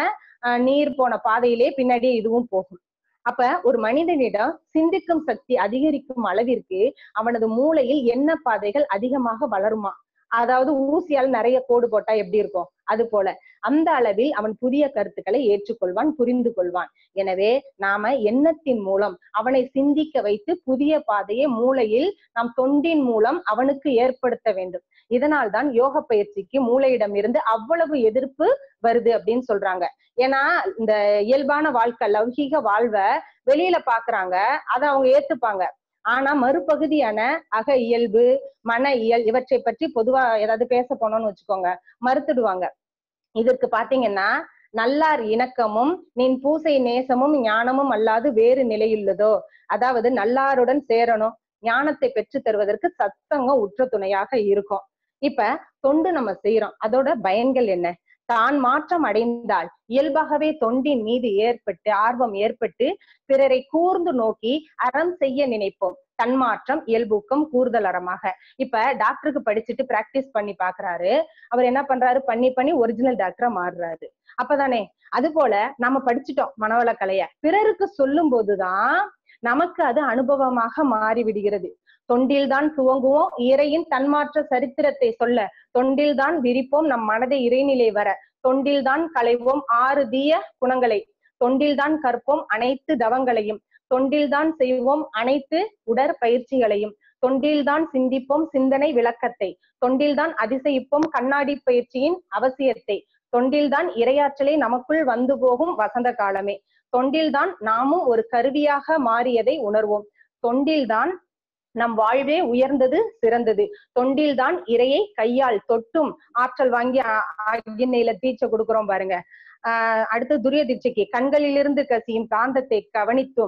ஆஹ் நீர் போன பாதையிலே பின்னாடியே இதுவும் போகும் அப்ப ஒரு மனிதனிடம் சிந்திக்கும் சக்தி அதிகரிக்கும் அளவிற்கு அவனது மூளையில் எண்ண பாதைகள் அதிகமாக வளருமா அதாவது ஊசியால் நிறைய கோடு போட்டா எப்படி இருக்கும் அது போல அந்த அளவில் அவன் புதிய கருத்துக்களை ஏற்றுக்கொள்வான் புரிந்து கொள்வான் எனவே நாம எண்ணத்தின் மூலம் அவனை சிந்திக்க வைத்து புதிய பாதையை மூளையில் நாம் தொண்டின் மூலம் அவனுக்கு ஏற்படுத்த வேண்டும் இதனால் தான் யோக பயிற்சிக்கு மூளையிடம் இருந்து அவ்வளவு எதிர்ப்பு வருது அப்படின்னு சொல்றாங்க ஏன்னா இந்த இயல்பான வாழ்க்கை லௌகீக வாழ்வை வெளியில பாக்குறாங்க அதை அவங்க ஏத்துப்பாங்க ஆனா மறுபகுதியான அக இயல்பு மன இயல் இவற்றை பற்றி பொதுவா ஏதாவது பேச போனோம்னு வச்சுக்கோங்க மறுத்துடுவாங்க இதற்கு பாத்தீங்கன்னா நல்லார் இணக்கமும் நின் பூசை நேசமும் ஞானமும் அல்லாது வேறு நிலையுள்ளதோ அதாவது நல்லாருடன் சேரணும் ஞானத்தை பெற்று தருவதற்கு சத்தங்கம் உற்ற துணையாக இருக்கும் இப்ப தொண்டு நம்ம செய்யறோம் அதோட பயன்கள் என்ன தான் மாற்றம் அடைந்தால் இயல்பாகவே தொண்டின் மீது ஏற்பட்டு ஆர்வம் ஏற்பட்டு பிறரை கூர்ந்து நோக்கி அறம் செய்ய நினைப்போம் தன்மாற்றம் இயல்பூக்கம் கூறுதல் அறமாக இப்ப டாக்டருக்கு படிச்சுட்டு பிராக்டிஸ் பண்ணி பாக்குறாரு அவர் என்ன பண்றாரு பண்ணி பண்ணி ஒரிஜினல் டாக்டரா மாறுறாரு அப்பதானே அது போல நம்ம படிச்சுட்டோம் மனவள கலைய பிறருக்கு சொல்லும் போதுதான் நமக்கு அது அனுபவமாக மாறி விடுகிறது தொண்டில்தான் துவங்குவோம் இறையின் தன்மாற்ற சரித்திரத்தை சொல்ல தொண்டில்தான் விரிப்போம் நம் மனதை இறைநிலை வர தொண்டில்தான் களைவோம் ஆறு தீய குணங்களை தொண்டில்தான் கற்போம் அனைத்து தவங்களையும் தொண்டில்தான் செய்வோம் அனைத்து உடற்பயிற்சிகளையும் தொண்டில்தான் சிந்திப்போம் சிந்தனை விளக்கத்தை தொண்டில்தான் அதிசயிப்போம் கண்ணாடி பயிற்சியின் அவசியத்தை தொண்டில்தான் இரையாற்றலை நமக்குள் வந்து போகும் வசந்த காலமே தொண்டில்தான் நாமும் ஒரு கருவியாக மாறியதை உணர்வோம் தொண்டில்தான் நம் வாழ்வே உயர்ந்தது சிறந்தது தொண்டில்தான் இறையை கையால் தொட்டும் ஆற்றல் வாங்கி அக்னியில தீட்சை கொடுக்குறோம் பாருங்க ஆஹ் அடுத்து துரிய தீட்சைக்கு கண்களிலிருந்து கசியும் காந்தத்தை கவனித்தும்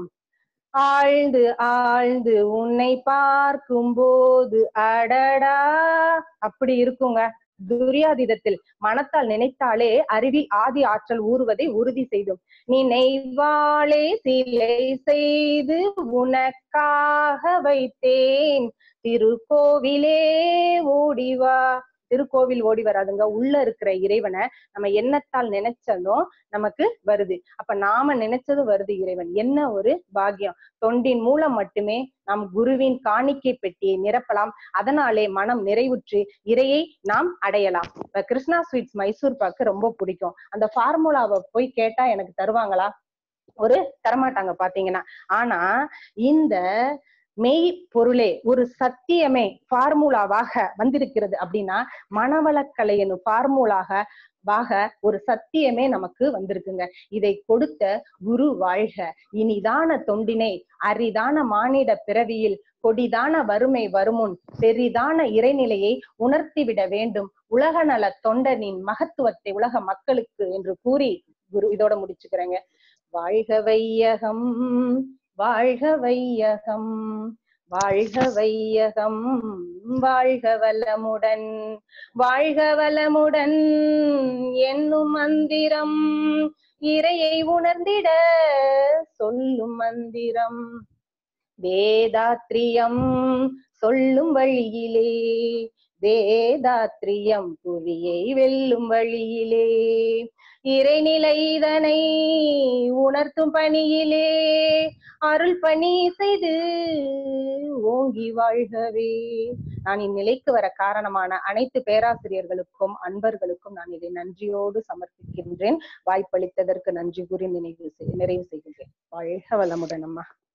ஆழ்ந்து ஆழ்ந்து உன்னை பார்க்கும் போது அடடா அப்படி இருக்குங்க துரியாதீதத்தில் மனத்தால் நினைத்தாலே அறிவில் ஆதி ஆற்றல் ஊறுவதை உறுதி செய்தும் நீ நெய்வாளே சிலை செய்து உனக்காக வைத்தேன் திருக்கோவிலே ஓடிவா திருக்கோவில் ஓடி வராதுங்க உள்ள இருக்கிற இறைவனை நம்ம எண்ணத்தால் நினைச்சதும் நமக்கு வருது அப்ப நாம நினைச்சது வருது இறைவன் என்ன ஒரு பாக்கியம் தொண்டின் மூலம் மட்டுமே நாம் குருவின் காணிக்கை பெட்டியை நிரப்பலாம் அதனாலே மனம் நிறைவுற்று இறையை நாம் அடையலாம் இப்ப கிருஷ்ணா ஸ்வீட்ஸ் மைசூர் பாக்கு ரொம்ப பிடிக்கும் அந்த ஃபார்முலாவை போய் கேட்டா எனக்கு தருவாங்களா ஒரு தரமாட்டாங்க பாத்தீங்கன்னா ஆனா இந்த மெய் பொருளே ஒரு சத்தியமே ஃபார்முலாவாக வந்திருக்கிறது அப்படின்னா மனவளக்கலை என்னும் ஃபார்முலாக வாக ஒரு சத்தியமே நமக்கு வந்திருக்குங்க இதை கொடுத்த குரு வாழ்க இனிதான தொண்டினை அரிதான மானிட பிறவியில் கொடிதான வறுமை வருமுன் பெரிதான இறைநிலையை உணர்த்திவிட வேண்டும் உலக நல தொண்டனின் மகத்துவத்தை உலக மக்களுக்கு என்று கூறி குரு இதோட முடிச்சுக்கிறேங்க வாழ்க வையகம் வாழ்க வையகம் வாழ்க வையகம் வாழ்க வளமுடன் வாழ்க வளமுடன் என்னும் மந்திரம் இறையை உணர்ந்திட சொல்லும் மந்திரம் வேதாத்ரியம் சொல்லும் வழியிலே வேதாத்ரியம் புவியை வெல்லும் வழியிலே இறைநிலைதனை உணர்த்தும் பணியிலே அருள் பணி செய்து ஓங்கி வாழ்கவே நான் இந்நிலைக்கு வர காரணமான அனைத்து பேராசிரியர்களுக்கும் அன்பர்களுக்கும் நான் இதை நன்றியோடு சமர்ப்பிக்கின்றேன் வாய்ப்பளித்ததற்கு நன்றி கூறி நினைவு செய்- நிறைவு செய்கின்றேன் வாழ்க வளமுடன் அம்மா